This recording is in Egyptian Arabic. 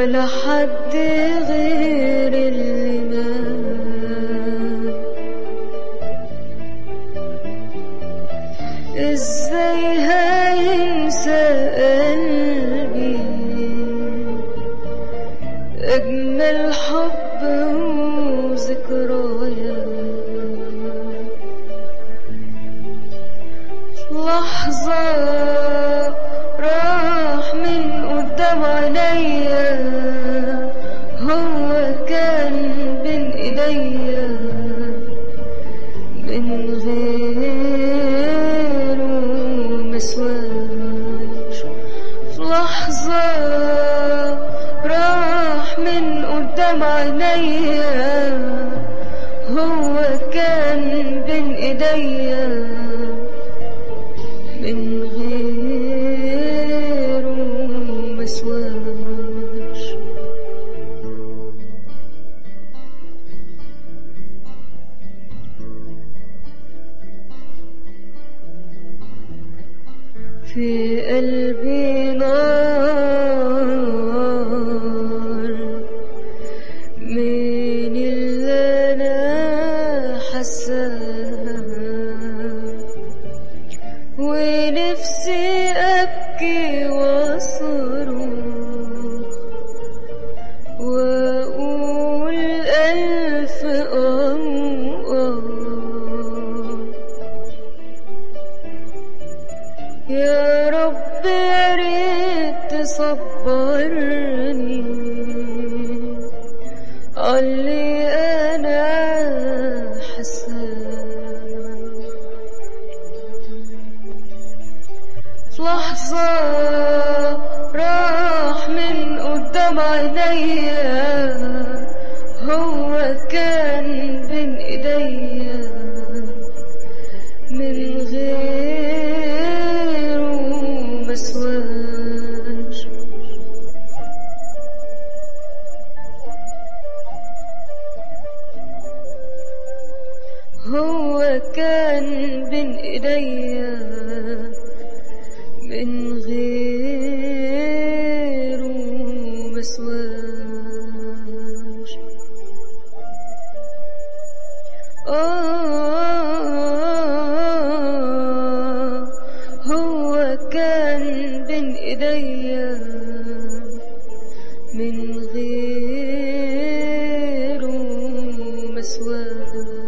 ولا حد غير اللي مات ازاي هينسى قلبي اجمل حب وذكريات لحظة راح من قدام عينيا هو كان بين ايديا من غيره مسواش في لحظة راح من قدام عينيا هو كان بين ايديا من غيره مسواش في قلبي نار من اللي انا حساه ونفسي أبكي وأصرخ وأقول ألف آه آه يا رب يا ريت تصبرني علي أنا حساه في لحظة راح من قدام عينيا هو كان بين ايديا من غيره مسواش هو كان بين ايديا من غيره مسواش آه هو كان بين ايديا من غيره مسواش